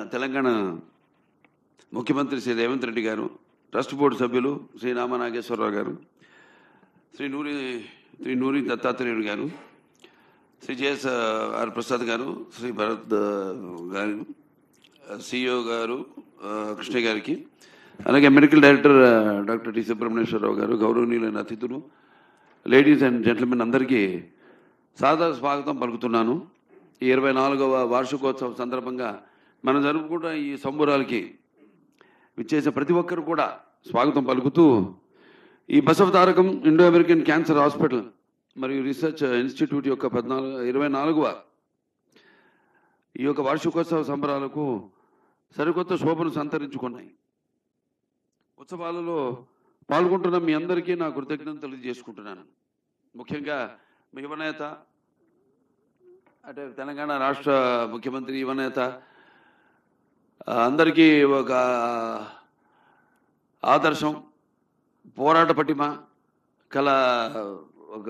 తెలంగాణ ముఖ్యమంత్రి శ్రీ రేవంత్ రెడ్డి గారు trust board సభ్యులు శ్రీ రామ నాగేశ్వరరావు గారు శ్రీ నూరి శ్రీ నూరి దత్తాత్రేయుడు గారు శ్రీ జేఎస్ ఆర్ ప్రసాద్ గారు శ్రీ భరత్ ఆ, గారు సిఇఓ గారు ఆ, కృష్ణ గారికి అలాగే మెడికల్ డైరెక్టర్ ఆ, డాక్టర్ టి సుబ్రహ్మణ్యేశ్వరరావు గారు గౌరవనీయులైన అతిథులు లేడీస్ అండ్ జెంట్మెన్ అందరికీ సాదర స్వాగతం పలుకుతున్నాను ఈ ఇరవై నాలుగవ వార్షికోత్సవం సందర్భంగా మనం జరుపుకుంటున్న ఈ సంబురాలకి విచ్చేసిన ప్రతి ఒక్కరు కూడా స్వాగతం పలుకుతూ ఈ Basava Tarakam Indo American cancer hospital మరియు రీసెర్చ్ ఇన్స్టిట్యూట్ యొక్క పద్నాలుగు ఇరవై నాలుగవ ఈ యొక్క వార్షికోత్సవ సంబరాలకు సరికొత్త శోభను సంతరించుకున్నాయి ఉత్సవాలలో పాల్గొంటున్న మీ అందరికీ నా కృతజ్ఞతలు తెలియజేసుకుంటున్నాను ముఖ్యంగా మీ యువనేత అంటే తెలంగాణ రాష్ట్ర ముఖ్యమంత్రి యువనేత ఆ, అందరికీ ఒక ఆదర్శం పోరాట పటిమ కల ఒక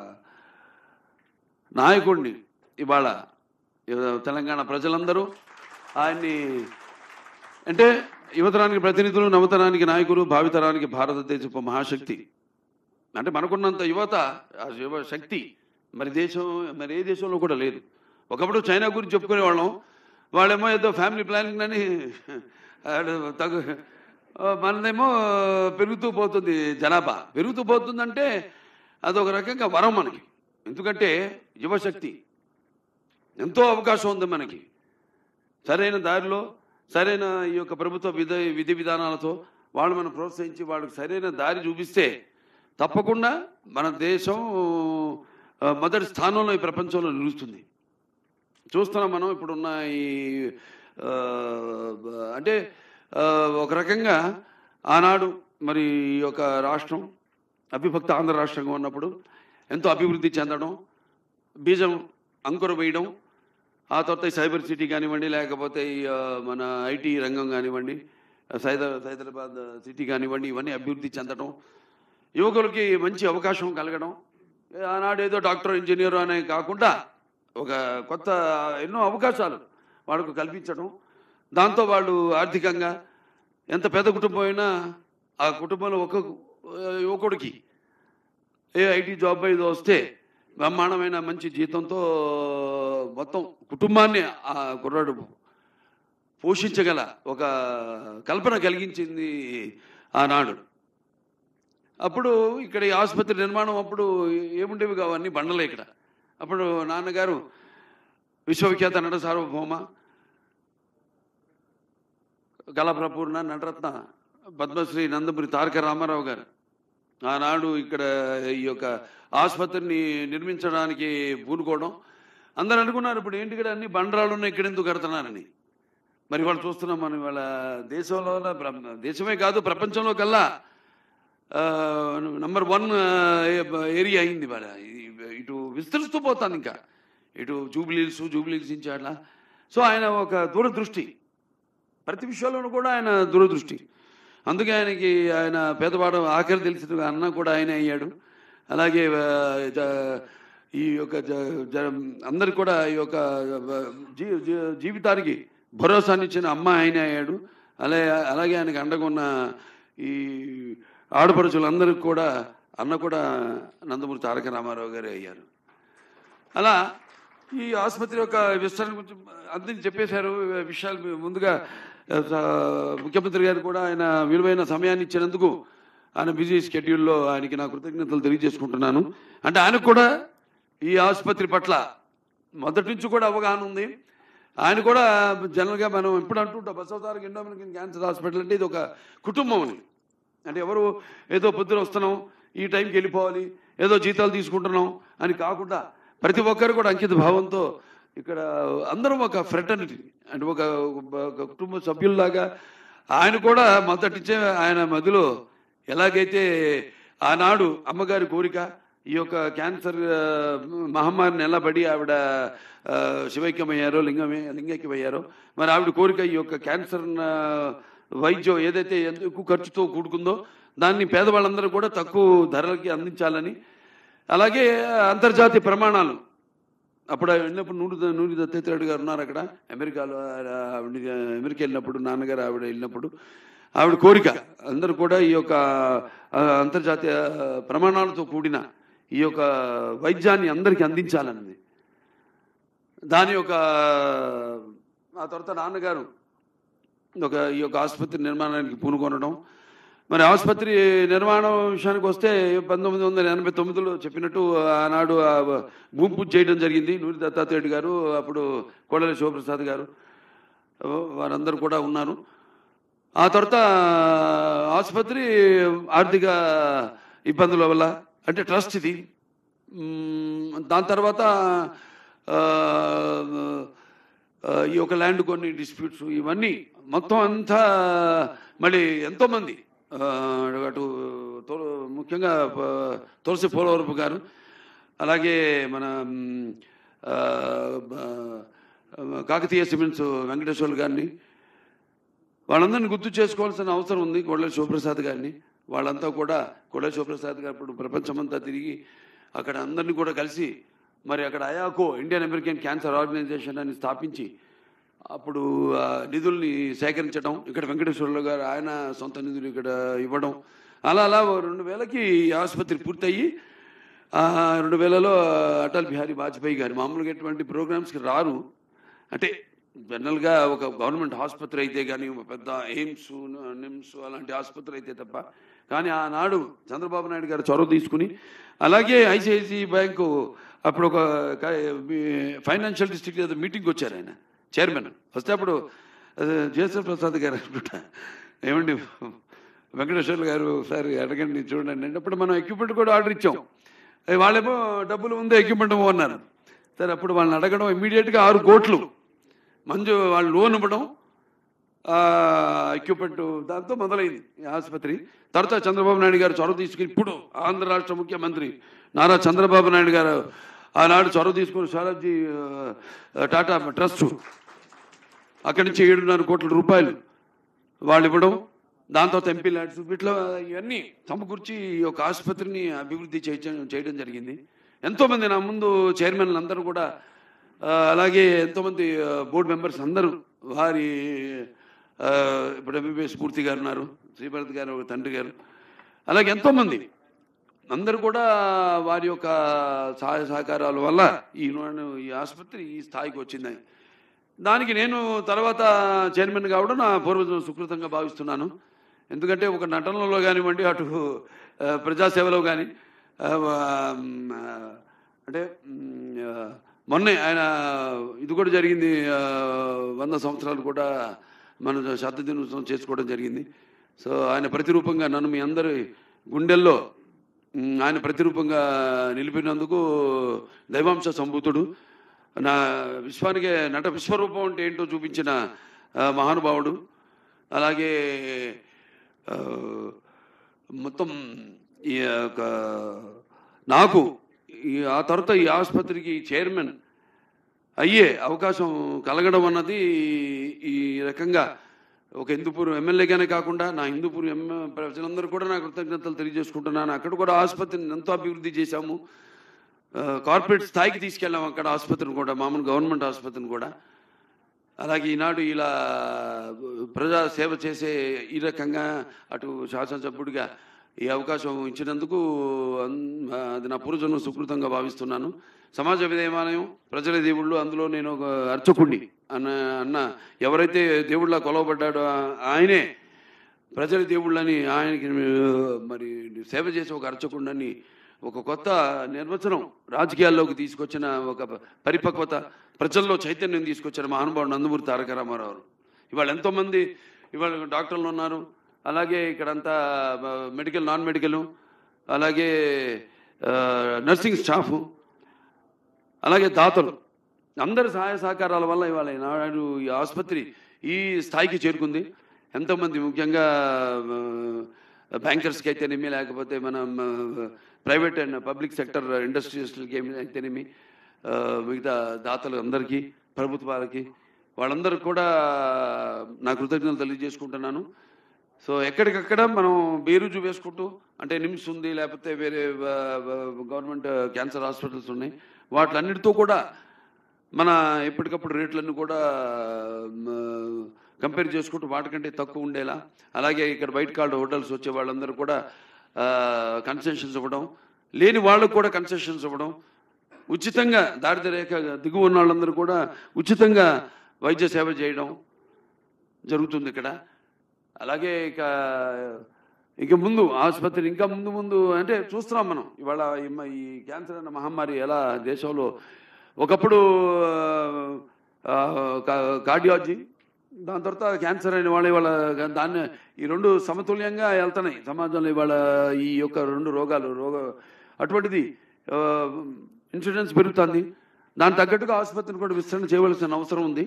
నాయకుడిని ఇవాళ ఇవ- తెలంగాణ ప్రజలందరూ ఆయన్ని అంటే యువతరానికి ప్రతినిధులు నవతరానికి నాయకులు భావితరానికి భారతదేశపు మహాశక్తి అంటే మనకున్నంత యువత ఆ యువ శక్తి మరి దేశం మరి ఏ దేశంలో కూడా లేదు ఒకప్పుడు చైనా గురించి చెప్పుకునేవాళ్ళం వాళ్ళేమో ఏదో ఫ్యామిలీ ప్లానింగ్ అని ఆడ తగు మనదేమో పెరుగుతూ పోతుంది జనాభా పెరుగుతూ పోతుందంటే అదొక రకంగా వరం మనకి ఎందుకంటే యువశక్తి ఎంతో అవకాశం ఉంది మనకి సరైన దారిలో సరైన ఈ యొక్క ప్రభుత్వ విధి విధి విధానాలతో వాళ్ళు మనం ప్రోత్సహించి వాళ్ళకి సరైన దారి చూపిస్తే తప్పకుండా మన దేశం ఆ, మొదటి స్థానంలో ఈ ప్రపంచంలో నిలుస్తుంది చూస్తున్నాం మనం ఇప్పుడున్న ఈ ఆ, అంటే ఆ, ఒక రకంగా ఆనాడు మరి ఈ యొక్క రాష్ట్రం అవిభక్త ఆంధ్ర రాష్ట్రంగా ఉన్నప్పుడు ఎంతో అభివృద్ధి చెందడం బీజం అంకుర వేయడం ఆ తర్వాత ఈ సైబర్ సిటీ కానివ్వండి లేకపోతే ఈ ఆ, మన ఐటీ రంగం కానివ్వండి సైదర్ హైదరాబాద్ సిటీ కానివ్వండి ఇవన్నీ అభివృద్ధి చెందడం యువకులకి మంచి అవకాశం కలగడం ఆనాడు ఏదో డాక్టర్ ఇంజనీర్ అనే కాకుండా ఒక కొత్త ఎన్నో అవకాశాలు వాళ్ళకు కల్పించడం దాంతో వాళ్ళు ఆర్థికంగా ఎంత పెద్ద కుటుంబం అయినా ఆ కుటుంబంలో ఒక యువకుడికి ఏ ఐటీ జాబ్ ఏదో వస్తే బ్రహ్మాండమైన మంచి జీతంతో మొత్తం కుటుంబాన్ని ఆ కుర్రాడు పోషించగల ఒక కల్పన కలిగించింది ఆనాడు అప్పుడు ఇక్కడ ఈ ఆసుపత్రి నిర్మాణం అప్పుడు ఏముండేవి కావు అన్ని బండలే ఇక్కడ అప్పుడు నాన్నగారు విశ్వవిఖ్యాత నట సార్వభౌమ కళాప్రపూర్ణ నటరత్న పద్మశ్రీ నందమూరి తారక రామారావు గారు ఆనాడు ఇక్కడ ఈ యొక్క ఆసుపత్రిని నిర్మించడానికి పూనుకోవడం అందరూ అనుకున్నారు ఇప్పుడు ఏంటి ఇక్కడ అన్ని బండరాళ్ళు ఉన్నాయి ఇక్కడ ఎందుకు కడుతున్నారని మరి వాళ్ళు చూస్తున్నాం మనం ఇవాళ దేశంలో ప్ర- దేశమే కాదు ప్రపంచంలో కల్లా నంబర్ వన్ ఏరియా అయింది ఇవాళ ఇది- ఇటు విస్తరిస్తూ పోతాను ఇంకా ఇటు జూబ్లీల్స్ జూబ్లీల్స్ నుంచి అట్లా సో ఆయన ఒక దూరదృష్టి ప్రతి విషయంలోనూ కూడా ఆయన దూరదృష్టి అందుకే ఆయనకి ఆయన పేదవాడు ఆఖరి తెలిసిన అన్న కూడా ఆయన అయ్యాడు అలాగే ఆ, జ- ఈ యొక్క జ- జ- అందరికి కూడా ఈ యొక్క జీ జీ- జీవితానికి భరోసానిచ్చిన అమ్మ ఆయన అయ్యాడు అలాగే అలాగే ఆయనకి అండగా ఉన్న ఈ ఆడపడుచులందరికీ కూడా అన్న కూడా నందమూరి తారక రామారావు గారే అయ్యారు అలా ఈ ఆసుపత్రి యొక్క విస్తరణ గురించి అందరికీ చెప్పేశారు విషయాలు ముందుగా ఆ, ముఖ్యమంత్రి గారు కూడా ఆయన విలువైన సమయాన్ని ఇచ్చినందుకు ఆయన బిజీ షెడ్యూల్లో ఆయనకి నా కృతజ్ఞతలు తెలియజేసుకుంటున్నాను అంటే ఆయనకు కూడా ఈ ఆసుపత్రి పట్ల మొదటి నుంచి కూడా అవగాహన ఉంది ఆయన కూడా జనరల్గా మనం ఎప్పుడు అంటుంటాం Basavataraka Indo American cancer hospital అంటే ఇది ఒక కుటుంబం అని అంటే ఎవరు ఏదో పొద్దున వస్తున్నాం ఈ టైంకి వెళ్ళిపోవాలి ఏదో జీతాలు తీసుకుంటున్నాం అని కాకుండా ప్రతి ఒక్కరు కూడా అంకిత భావంతో ఇక్కడ అందరం ఒక ఫ్రెటర్నిటీ అంటే ఒక ఒక కుటుంబ సభ్యుల్లాగా ఆయన కూడా మొదటిచ్చే ఆయన మదిలో ఎలాగైతే ఆనాడు అమ్మగారి కోరిక ఈ యొక్క క్యాన్సర్ ఆ, మహమ్మారిని ఎలా పడి ఆవిడ ఆ, శివైక్యమయ్యారో లింగమే లింగైక్యమయ్యారో మరి ఆవిడ కోరిక ఈ యొక్క క్యాన్సర్ ఆ, వైద్యం ఏదైతే ఎంత ఎక్కువ ఖర్చుతో కూడుకుందో దాన్ని పేదవాళ్ళందరూ కూడా తక్కువ ధరలకి అందించాలని అలాగే అంతర్జాతీయ ప్రమాణాలు అప్పుడు ఆయన వెళ్ళినప్పుడు నూరు నూరి దత్తాత్రేయుడు గారు ఉన్నారు అక్కడ అమెరికాలో ఆయన ఆవిడ అమెరికా వెళ్ళినప్పుడు నాన్నగారు ఆవిడ వెళ్ళినప్పుడు ఆవిడ కోరిక అందరూ కూడా ఈ యొక్క ఆ, అంతర్జాతీయ ప్రమాణాలతో కూడిన ఈ యొక్క వైద్యాన్ని అందరికీ అందించాలన్నది దాని యొక్క ఆ తర్వాత నాన్నగారు ఒక ఈ యొక్క ఆసుపత్రి నిర్మాణానికి పూనుకొనడం మరి ఆసుపత్రి నిర్మాణం విషయానికి వస్తే పంతొమ్మిది వందల ఎనభై తొమ్మిదిలో చెప్పినట్టు ఆనాడు ఆ భూమి పూజ చేయడం జరిగింది నూరి దత్తాత్రేయుడు గారు అప్పుడు కోడల శివప్రసాద్ గారు వారందరూ కూడా ఉన్నారు ఆ తర్వాత ఆసుపత్రి ఆర్థిక ఇబ్బందుల వల్ల అంటే ట్రస్ట్ ఇది మ్మ్, దాని తర్వాత ఆ, ఆ, ఈ యొక్క ల్యాండ్ కొన్ని డిస్ప్యూట్స్ ఇవన్నీ మొత్తం అంతా మళ్ళీ ఎంతోమంది ఆ, అటు తో- ముఖ్యంగా ఆ, తులసి పోలవరపు గారు అలాగే మన మ్, ఆ, బ- కాకతీయ సిమెంట్స్ వెంకటేశ్వర్లు గారిని వాళ్ళందరినీ గుర్తు చేసుకోవాల్సిన అవసరం ఉంది కొడల శివప్రసాద్ గారిని వాళ్ళంతా కూడా కొడల శివప్రసాద్ గారు ఇప్పుడు ప్రపంచమంతా తిరిగి అక్కడ అందరినీ కూడా కలిసి మరి అక్కడ అయాకో ఇండియన్ అమెరికన్ క్యాన్సర్ ఆర్గనైజేషన్ అని స్థాపించి అప్పుడు ఆ నిధుల్ని సేకరించడం ఇక్కడ వెంకటేశ్వర్లు గారు ఆయన సొంత నిధులు ఇక్కడ ఇవ్వడం అలా అలా ఓ రెండు వేలకి ఈ ఆసుపత్రి పూర్తయి ఆ రెండు వేలలో అటల్ బిహారీ వాజ్పేయి గారు మామూలుగా ఎటువంటి ప్రోగ్రామ్స్కి రారు అంటే జనరల్గా ఒక గవర్నమెంట్ ఆసుపత్రి అయితే కానీ ఒక పెద్ద ఎయిమ్స్ నిమ్స్ అలాంటి ఆసుపత్రి అయితే తప్ప కానీ ఆనాడు చంద్రబాబు నాయుడు గారు చొరవ తీసుకుని అలాగే ఐసిఐసి బ్యాంకు అప్పుడు ఒక ఫైనాన్షియల్ డిస్ట్రిక్ట్ ఏదో మీటింగ్కి వచ్చారు ఆయన చైర్మన్ వస్తే అప్పుడు జయశ్వర్ ప్రసాద్ గారు అనుకుంటా ఏమండి వెంకటేశ్వర్లు గారు ఒకసారి అడగండి చూడండి అంటే అప్పుడు మనం ఎక్విప్మెంట్ కూడా ఆర్డర్ ఇచ్చాం ఏ వాళ్ళేమో డబ్బులు ఉంది ఎక్విప్మెంట్ అన్నారు సరే అప్పుడు వాళ్ళని అడగడం ఇమీడియట్గా ఆరు కోట్లు మంజు వాళ్ళు లోన్ ఇవ్వడం ఎక్విప్మెంట్ దాంతో మొదలైంది ఈ ఆసుపత్రి తర్వాత చంద్రబాబు నాయుడు గారు చొరవ తీసుకుని ఇప్పుడు ఆంధ్ర రాష్ట్ర ముఖ్యమంత్రి నారా చంద్రబాబు నాయుడు గారు ఆనాడు చొరవ తీసుకుని సారాజీ టాటా ట్రస్ట్ అక్కడి నుంచి ఏడున్నర కోట్ల రూపాయలు వాళ్ళు ఇవ్వడం దాని తర్వాత ఎంపీ ల్యాడ్స్ వీటిలో ఇవన్నీ సమకూర్చి ఈ యొక్క ఆసుపత్రిని అభివృద్ధి చేయడం చేయడం జరిగింది ఎంతోమంది నా ముందు చైర్మన్లు అందరూ కూడా ఆ, అలాగే ఎంతోమంది ఆ, బోర్డు మెంబర్స్ అందరూ వారి ఆ, ఇప్పుడు ఎంబీబీఎస్ పూర్తి గారు ఉన్నారు శ్రీభరత్ గారు ఒక తండ్రి గారు అలాగే ఎంతోమంది అందరూ కూడా వారి యొక్క సహాయ సహకారాల వల్ల ఈ ఈ ఆసుపత్రి ఈ స్థాయికి వచ్చింది దానికి నేను తర్వాత చైర్మన్ కావడం నా పూర్వజం సుకృతంగా భావిస్తున్నాను ఎందుకంటే ఒక నటనలో కానివ్వండి అటు ఆ, ప్రజాసేవలో కానీ ఆ, ఆ, అంటే మ్, ఆ, మొన్నే ఆయన ఇది కూడా జరిగింది ఆ, వంద సంవత్సరాలు కూడా మన శత దినోత్సవం చేసుకోవడం జరిగింది సో ఆయన ప్రతిరూపంగా నన్ను మీ అందరి గుండెల్లో మ్, ఆయన ప్రతిరూపంగా నిలిపినందుకు దైవాంశ సంభూతుడు నా విశ్వానికి నట విశ్వరూపం అంటే ఏంటో చూపించిన ఆ, మహానుభావుడు అలాగే ఆ, మొత్తం ఈ యొక్క నాకు ఈ ఆ తర్వాత ఈ ఆసుపత్రికి చైర్మన్ అయ్యే అవకాశం కలగడం అన్నది ఈ రకంగా ఒక హిందూపూర్ ఎమ్మెల్యేగానే కాకుండా నా హిందూపూర్ ఎమ్ ప్రజలందరూ కూడా నా కృతజ్ఞతలు తెలియజేసుకుంటున్నాను అక్కడ కూడా ఆసుపత్రిని ఎంతో అభివృద్ధి చేశాము ఆ, కార్పొరేట్ స్థాయికి తీసుకెళ్ళాము అక్కడ ఆసుపత్రిని కూడా మామూలు గవర్నమెంట్ ఆసుపత్రిని కూడా అలాగే ఈనాడు ఇలా ప్రజా సేవ చేసే ఈ రకంగా అటు శాసనసభ్యుడిగా ఈ అవకాశం ఇచ్చినందుకు అన్- అది నా పూర్వజన్మ సుకృతంగా భావిస్తున్నాను సమాజ విధేయమాలయం ప్రజల దేవుళ్ళు అందులో నేను ఒక అర్చకుడిని అన్న అన్న ఎవరైతే దేవుళ్ళ కొలవబడ్డాడో ఆ- ఆయనే ప్రజల దేవుళ్ళని ఆయనకి మరి సేవ చేసే ఒక అర్చకుడిని ఒక కొత్త నిర్వచనం రాజకీయాల్లోకి తీసుకొచ్చిన ఒక పరిపక్వత ప్రజల్లో చైతన్యం తీసుకొచ్చిన మహానుభావుడు నందమూరి తారక రామారావు గారు. ఇవాళ ఎంతోమంది ఇవాళ డాక్టర్లు ఉన్నారు అలాగే ఇక్కడంతా ఆ, మెడికల్ నాన్ మెడికల్ అలాగే ఆ, నర్సింగ్ స్టాఫ్ అలాగే దాతలు అందరి సహాయ సహకారాల వల్ల ఇవాళ ఈనాడు ఈ ఆసుపత్రి ఈ స్థాయికి చేరుకుంది ఎంతోమంది ముఖ్యంగా ఆ, బ్యాంకర్స్కి అయితేనేమి లేకపోతే మన ప్రైవేట్ అండ్ పబ్లిక్ సెక్టర్ ఇండస్ట్రియల్స్కి అయితేనేమి ఆ, మిగతా దాతలు అందరికీ ప్రభుత్వాలకి వాళ్ళందరూ కూడా నా కృతజ్ఞతలు తెలియజేసుకుంటున్నాను సో ఎక్కడికక్కడ మనం బేరుజు వేసుకుంటూ అంటే నిమ్స్ ఉంది లేకపోతే వేరే గవర్నమెంట్ క్యాన్సర్ హాస్పిటల్స్ ఉన్నాయి వాటిలన్నిటితో కూడా మన ఎప్పటికప్పుడు రేట్లన్నీ కూడా కంపేర్ చేసుకుంటూ వాటికంటే తక్కువ ఉండేలా అలాగే ఇక్కడ బయట కాళ్ళు హోటల్స్ వచ్చే వాళ్ళందరూ కూడా కన్సెషన్స్ ఇవ్వడం లేని వాళ్ళకు కూడా కన్సెషన్స్ ఇవ్వడం ఉచితంగా దారిద్ర్య రేఖ దిగువ ఉన్న వాళ్ళందరూ కూడా ఉచితంగా వైద్య సేవ చేయడం జరుగుతుంది ఇక్కడ అలాగే ఇక ఇక ముందు ఆసుపత్రి ఇంకా ముందు ముందు అంటే చూస్తున్నాం మనం ఇవాళ ఈ మ- ఈ క్యాన్సర్ అన్న మహమ్మారి ఎలా దేశంలో ఒకప్పుడు ఆ, కా- కార్డియాలజీ దాని తర్వాత క్యాన్సర్ అయిన వాళ్ళు ఇవాళ దాన్ని ఈ రెండు సమతుల్యంగా వెళ్తున్నాయి సమాజంలో ఇవాళ ఈ యొక్క రెండు రోగాలు రోగ అటువంటిది ఆ, ఇన్సూరెన్స్ పెరుగుతుంది దానికి తగ్గట్టుగా ఆసుపత్రిని కూడా విస్తరణ చేయవలసిన అవసరం ఉంది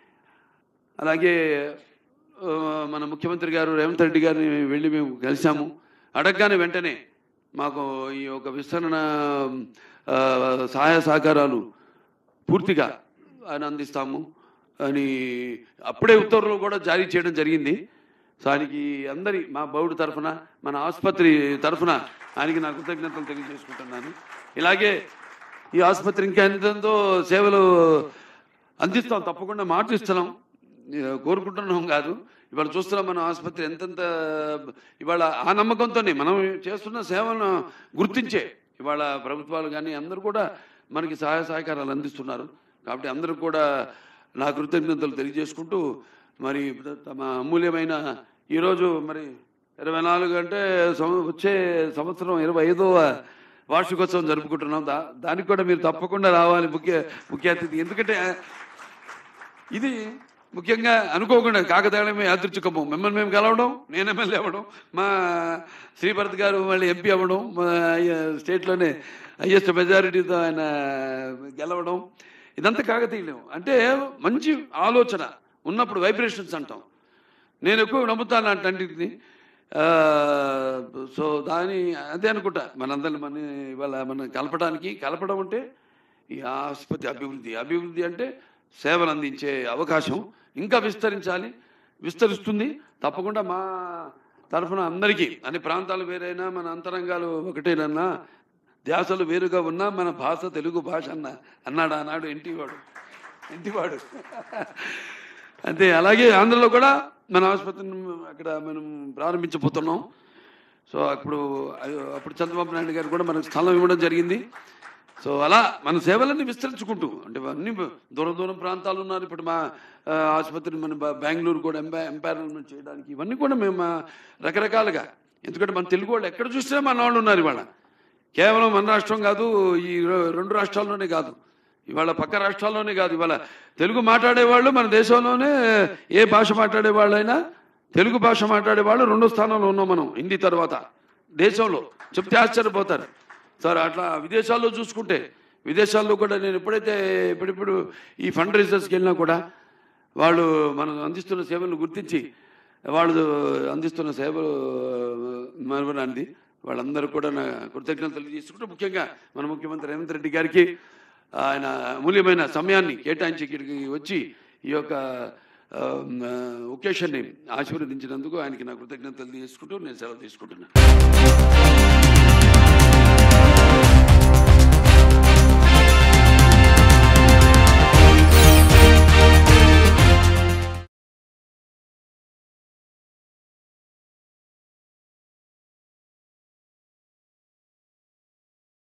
అలాగే ఆ, మన ముఖ్యమంత్రి గారు రేవంత్ రెడ్డి గారిని వెళ్ళి మేము కలిసాము అడగగానే వెంటనే మాకు ఈ యొక్క విస్తరణ ఆ, సహాయ సహకారాలు పూర్తిగా ఆయన అందిస్తాము అని అప్పుడే ఉత్తర్వులు కూడా జారీ చేయడం జరిగింది సో ఆయనకి అందరి మా బౌడు తరఫున మన ఆసుపత్రి తరఫున ఆయనకి నా కృతజ్ఞతలు తెలియజేసుకుంటున్నాను ఇలాగే ఈ ఆసుపత్రి ఇంకా ఎంతో సేవలు అందిస్తాం తప్పకుండా మాట ఇస్తున్నాం ఇక కోరుకుంటున్నాం కాదు ఇవాళ చూస్తున్నాం మన ఆసుపత్రి ఎంతెంత ఇవాళ ఆ నమ్మకంతోనే మనం చేస్తున్న సేవలను గుర్తించే ఇవాళ ప్రభుత్వాలు కానీ అందరూ కూడా మనకి సహాయ సహకారాలు అందిస్తున్నారు కాబట్టి అందరూ కూడా నా కృతజ్ఞతలు తెలియజేసుకుంటూ మరి తమ అమూల్యమైన ఈరోజు మరి ఇరవై నాలుగు అంటే సం- వచ్చే సంవత్సరం ఇరవై ఐదవ వార్షికోత్సవం జరుపుకుంటున్నాం దా దానికి కూడా మీరు తప్పకుండా రావాలి ముఖ్య ముఖ్య అతిథి ఎందుకంటే ఇది ముఖ్యంగా అనుకోకుండా కాకతాళమే యాదృచ్ఛికము మిమ్మల్ని మేము కలవడం నేను ఎమ్మెల్యే అవ్వడం మా శ్రీభరత్ గారు మళ్ళీ ఎంపీ అవ్వడం మా స్టేట్లోనే హైయెస్ట్ మెజారిటీతో ఆయన గెలవడం ఇదంతా కాకతీయం అంటే మంచి ఆలోచన ఉన్నప్పుడు వైబ్రేషన్స్ అంటాం నేను ఎక్కువ నమ్ముతాను అట్లాంటిది ఆ, సో దాని అదే అనుకుంటా మనందరిని మన ఇవాళ మనం కలపడానికి కలపడం అంటే ఈ ఆసుపత్రి అభివృద్ధి అభివృద్ధి అంటే సేవలు అందించే అవకాశం ఇంకా విస్తరించాలి విస్తరిస్తుంది తప్పకుండా మా తరఫున అందరికీ అన్ని ప్రాంతాలు వేరైనా మన అంతరంగాలు ఒకటేనన్నా ధ్యాసలు వేరుగా ఉన్నా మన భాష తెలుగు భాష అన్న అన్నాడు ఆనాడు ఇంటివాడు ఇంటివాడు అంతే అలాగే ఆంధ్రలో కూడా మన ఆసుపత్రిని అక్కడ మనం ప్రారంభించబోతున్నాం సో అప్పుడు అయ్యో, అప్పుడు చంద్రబాబు నాయుడు గారు కూడా మనకు స్థలం ఇవ్వడం జరిగింది సో అలా మన సేవలన్నీ విస్తరించుకుంటూ అంటే అన్ని దూర దూరం ప్రాంతాలు ఉన్నారు ఇప్పుడు మా ఆ, ఆసుపత్రిని మన బ- బెంగళూరు కూడా ఎంపా ఎంపైర్మెంట్ చేయడానికి ఇవన్నీ కూడా మేము ఆ, రకరకాలుగా ఎందుకంటే మన తెలుగు వాళ్ళు ఎక్కడ చూసినా మన వాళ్ళు ఉన్నారు ఇవాళ కేవలం మన రాష్ట్రం కాదు ఈ రె- రెండు రాష్ట్రాల్లోనే కాదు ఇవాళ పక్క రాష్ట్రాల్లోనే కాదు ఇవాళ తెలుగు మాట్లాడేవాళ్ళు మన దేశంలోనే ఏ భాష మాట్లాడే వాళ్ళైనా తెలుగు భాష మాట్లాడే వాళ్ళు రెండో స్థానంలో ఉన్నాం మనం హిందీ తర్వాత దేశంలో చెప్తే ఆశ్చర్యపోతారు సార్ అట్లా విదేశాల్లో చూసుకుంటే విదేశాల్లో కూడా నేను ఎప్పుడైతే ఇప్పుడిప్పుడు ఈ ఫండ్ రైజర్స్కి వెళ్ళినా కూడా వాళ్ళు మనం అందిస్తున్న సేవలను గుర్తించి వాళ్ళు అందిస్తున్న సేవలు మరవరానిది వాళ్ళందరూ కూడా నా కృతజ్ఞతలు తీసుకుంటూ ముఖ్యంగా మన ముఖ్యమంత్రి రేవంత్ రెడ్డి గారికి ఆయన అమూల్యమైన సమయాన్ని కేటాయించి ఇక్కడికి వచ్చి ఈ యొక్క ఒకేషన్ని ఆశీర్వదించినందుకు ఆయనకి నా కృతజ్ఞతలు తీసుకుంటూ నేను సెలవు తీసుకుంటున్నాను